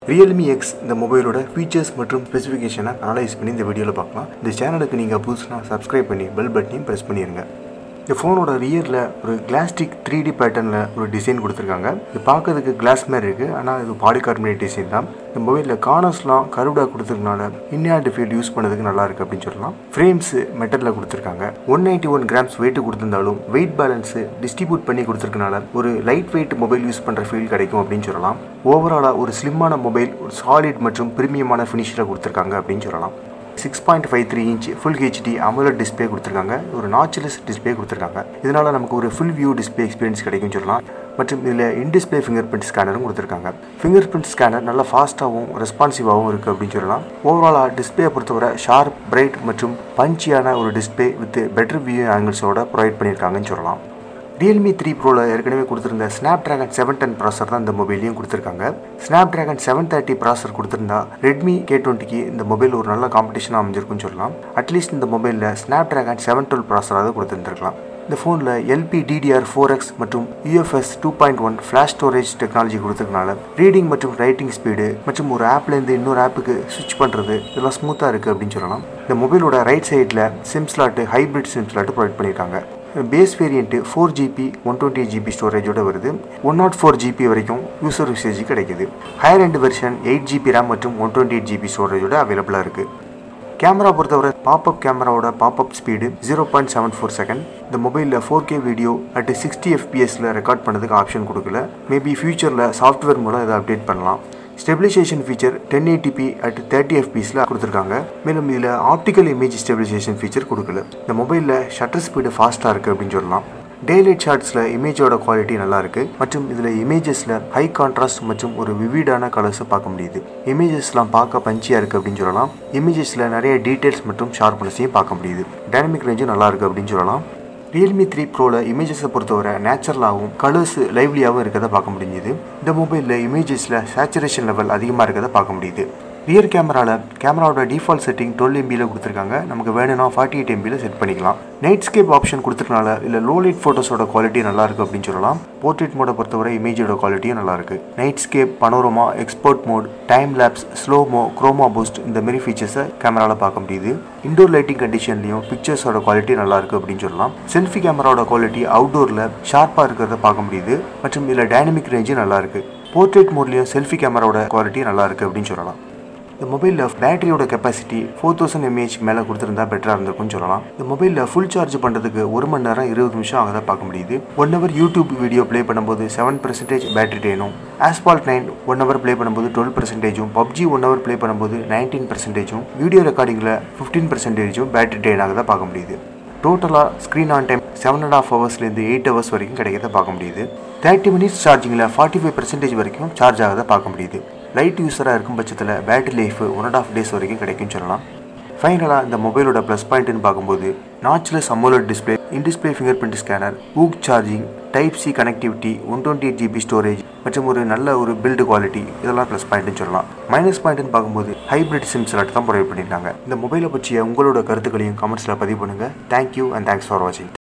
Realme X இந்த மொபைலோட features மற்றும் ஸ்பெசிஃபிகேஷனை அனலைஸ் பண்ணி இந்த வீடியோவில் பார்க்கலாம் இந்த சேனலுக்கு நீங்கள் புதுசுனா சப்ஸ்கிரைப் பண்ணி பெல் பட்டனையும் ப்ரெஸ் பண்ணிடுங்க இந்த ஃபோனோட ரியரில் ஒரு கிளாஸ்டிக் த்ரீ டி பேட்டர்னில் ஒரு டிசைன் கொடுத்துருக்காங்க இது பார்க்கறதுக்கு கிளாஸ் மாதிரி இருக்குது ஆனால் இது பாடி கார்பனேட் டிசைன் தான் இந்த மொபைலில் கார்னர்ஸ்லாம் கருடாக கொடுத்துருக்கனால இன்னியாண்ட் ஃபீல்ட் யூஸ் பண்ணதுக்கு நல்லா இருக்குது அப்படின்னு சொல்லலாம் ஃப்ரேம்ஸ் மெட்டலில் கொடுத்துருக்காங்க one ninety one grams weight கொடுத்திருந்தாலும் வெயிட் பேலன்ஸு டிஸ்ட்ரிபியூட் பண்ணி கொடுத்துருக்கனால ஒரு லைட் வெயிட் மொபைல் யூஸ் பண்ணுற ஃபீல் கிடைக்கும் அப்படின்னு சொல்லலாம் ஓவராலாக ஒரு ஸ்லிம்மான மொபைல் ஒரு சாலிட் மற்றும் பிரீமியமான ஃபினிஷில் கொடுத்துருக்காங்க அப்படின்னு சொல்லலாம் six point five three inch full HD AMOLED display கொடுத்துருக்காங்க ஒரு நாச்லெஸ் டிஸ்பிளே கொடுத்துருக்காங்க இதனால் நமக்கு ஒரு ஃபுல் வியூ டிஸ்பிளே எக்ஸ்பீரியன்ஸ் கிடைக்கும்னு சொல்லலாம் மற்றும் இதில் இன்டிஸ்பிளே ஃபிங்கர் பிரிண்ட் ஸ்கேனரும் கொடுத்துருக்காங்க ஃபிங்கர் பிரிண்ட் ஸ்கேனர் நல்லா ஃபாஸ்ட்டாகவும் ரெஸ்பான்சிவாகவும் இருக்குது அப்படின்னு சொல்லலாம் ஓவராலாக டிஸ்பிளே பொறுத்தவரை ஷார்ப் பிரைட் மற்றும் பஞ்சியான ஒரு டிஸ்பிளே வித் பெட்டர் வியூ ஆங்கிள்ஸோட ப்ரொவைட் பண்ணியிருக்காங்கன்னு சொல்லலாம் ரியல்மி த்ரீ ப்ரோவில் ஏற்கனவே கொடுத்துருந்த Snapdragon seven ten processor தான் இந்த மொபைலையும் கொடுத்துருக்காங்க ஸ்னாப் ட்ராகன் செவன் தேர்ட்டி ப்ராசர் கொடுத்துருந்தா ரெட்மி கே டுவெண்ட்டிக்கு இந்த மொபைல் ஒரு நல்ல காம்படிஷனாக அமைஞ்சிருக்குன்னு சொல்லலாம் அட்லீஸ்ட் இந்த மொபைலில் ஸ்னாப் ட்ராகன் செவன் டுவெல் ப்ராசராவது கொடுத்துருந்துருக்கலாம் இந்த ஃபோனில் எல்பி டிடிஆர் ஃபோர் எக்ஸ் மற்றும் UFS two point one flash storage technology கொடுத்ததுனால ரீடிங் மற்றும் ரைட்டிங் ஸ்பீடு மற்றும் ஒரு ஆப்லேருந்து இன்னொரு ஆப்புக்கு ஸ்விட்ச் பண்ணுறது இதெல்லாம் ஸ்மூத்தாக இருக்குது அப்படின்னு சொல்லலாம் இந்த மொபைலோட ரைட் சைடில் SIM slot hybrid SIM slot provide பண்ணியிருக்காங்க base variant four GB one twenty GB ஸ்டோரேஜோட வருது ஒன் நாட் ஃபோர் ஜிபி வரைக்கும் யூசர் யூசேஜ் கிடைக்குது higher end version eight GB RAM மற்றும் ஒன் டுவெண்ட்டி எயிட் ஜிபி ஸ்டோரேஜோட அவைலபிளாக இருக்குது கேமரா பொறுத்தவரை பாப்அப் கேமராவோட pop up speed zero point seven four second இந்த மொபைலில் four K video at sixty எஃபிஎஸில் ரெக்கார்ட் பண்ணதுக்கு ஆப்ஷன் கொடுக்கல மேபி ஃபியூச்சரில் சாஃப்ட்வேர் மூலம் இதை அப்டேட் பண்ணலாம் stabilization feature ten eighty p at thirty எஃபிஎஸில் கொடுத்துருக்காங்க மேலும் இதில் ஆப்டிக்கல் இமேஜ் ஸ்டெபிலைசேஷன் ஃபீச்சர் கொடுக்கல இந்த மொபைலில் ஷட்டர் ஸ்பீடு ஃபாஸ்ட்டாக இருக்குது அப்படின்னு சொல்லலாம் டேலைட் ஷார்ட்ஸில் இமேஜோட குவாலிட்டி நல்லா இருக்குது மற்றும் இதில் இமேஜஸில் ஹை கான்ட்ராஸ்ட் மற்றும் ஒரு விவிடான கலர்ஸை பார்க்க முடியுது இமேஜஸ்லாம் பார்க்க பஞ்சியாக இருக்குது அப்படின்னு சொல்லலாம் இமேஜஸில் நிறைய டீட்டெயில்ஸ் மற்றும் ஷார்ப்னஸையும் பார்க்க முடியுது டைனமிக் ரேஞ்சும் நல்லா இருக்குது அப்படின்னு சொல்லலாம் ரியல்மி த்ரீ ப்ரோவில் இமேஜஸை பொறுத்தவரை நேச்சுரலாகவும் கலர்ஸ் லைவ்லியாகவும் இருக்கிறத பார்க்க முடிஞ்சுது இந்த மொபைலில் இமேஜஸில் சேச்சுரேஷன் லெவல் அதிகமாக இருக்கிறத பார்க்க முடியுது ரியர் கேமராவில் கேமராவோட டிஃபால்ட் செட்டிங் டுவெல் எம்பியில் கொடுத்துருக்காங்க நமக்கு வேணும்னா ஃபார்ட்டி எயிட் எம்பியில் செட் பண்ணிக்கலாம் நைட் ஸ்கேப் ஆப்ஷன் கொடுத்துருக்கனால இல்லை லோ லைட் ஃபோட்டோஸோட குவாலிட்டி நல்லா இருக்குது அப்படின்னு சொல்லலாம் போர்ட்ரேட் மோடை பொறுத்தவரை இமேஜோட குவாலிட்டியும் நல்லா இருக்குது night scape panorama export mode time lapse slomo chroma boost இந்த மாரி ஃபீச்சர்ஸை கேமராவில் பார்க்க முடியுது இண்டோர் லைட்டிங் கண்டிஷன்லையும் பிக்சர்ஸோட குவாலிட்டி நல்லா இருக்குது அப்படின்னு சொல்லலாம் செல்ஃபி கேமராவோட குவாலிட்டி அவுட்டோரில் ஷார்ப்பாக இருக்கிறத பார்க்க முடியுது மற்றும் இதில் டைனமிக் ரேஞ்சும் நல்லா இருக்குது போர்ட்ரேட் மோட்லேயும் செல்ஃபி கேமராவோட குவாலிட்டி நல்லா இருக்குது அப்படின்னு சொல்லலாம் இந்த மொபைலில் பேட்டரியோட கெப்பாசிட்டி ஃபோர் தௌசண்ட் எம்ஏஹெச் மேலே கொடுத்துருந்தா பெட்டராக இருந்திருக்கும்னு சொல்லலாம் இந்த மொபைலில் ஃபுல் சார்ஜ் பண்ணுறதுக்கு ஒரு மணி நேரம் இருபது நிமிஷம் ஆகதை பார்க்க முடியுது one hour YouTube video play பண்ணும்போது செவன் பர்சன்டேஜ் பேட்டரி டேனும் Asphalt nine one hour play பண்ணும்போது டுவெல் பர்சன்டேஜும் பப்ஜி ஒன் ஹவர் ப்ளே பண்ணும்போது நைன்டீன் பர்சன்டேஜும் வீடியோ ரெக்கார்டிங்கில் ஃபிஃப்டீன் பர்சன்டேஜும் பேட்டரி டேன் ஆகதை பார்க்க முடியுது டோட்டலாக screen on time seven and half ஹவர்ஸ்லேருந்து எயிட் ஹவர்ஸ் வரைக்கும் கிடைக்கிறத பார்க்க முடியுது தேர்ட்டி மினிட்ஸ் சார்ஜிங்கில் ஃபார்ட்டி ஃபைவ் பர்சன்டேஜ் வரைக்கும் சார்ஜ் ஆகதை பார்க்க முடியுது லைட் யூஸராக இருக்கும் பட்சத்தில் battery life one and half days வரைக்கும் கிடைக்கும்னு சொல்லலாம் ஃபைனலாக இந்த மொபைலோட ப்ளஸ் பாயிண்ட்னு பார்க்கும்போது notchless AMOLED display in display fingerprint scanner VOOC charging type C connectivity one twenty eight GB storage மற்றும் ஒரு நல்ல ஒரு பில்டு குவாலிட்டி இதெல்லாம் ப்ளஸ் பாயிண்ட்னு சொல்லலாம் மைனஸ் பாயிண்ட்னு பார்க்கும்போது ஹைப்ரிட் சிம் ஸ்லாட் தான் ப்ரொவைட் பண்ணியிருக்காங்க இந்த மொபைலை பற்றிய உங்களோட கருத்துக்களையும் கமெண்ட்ஸில் பதிவு பண்ணுங்கள் தேங்க்யூ அண்ட் தேங்க்ஸ் ஃபார் வாட்சிங்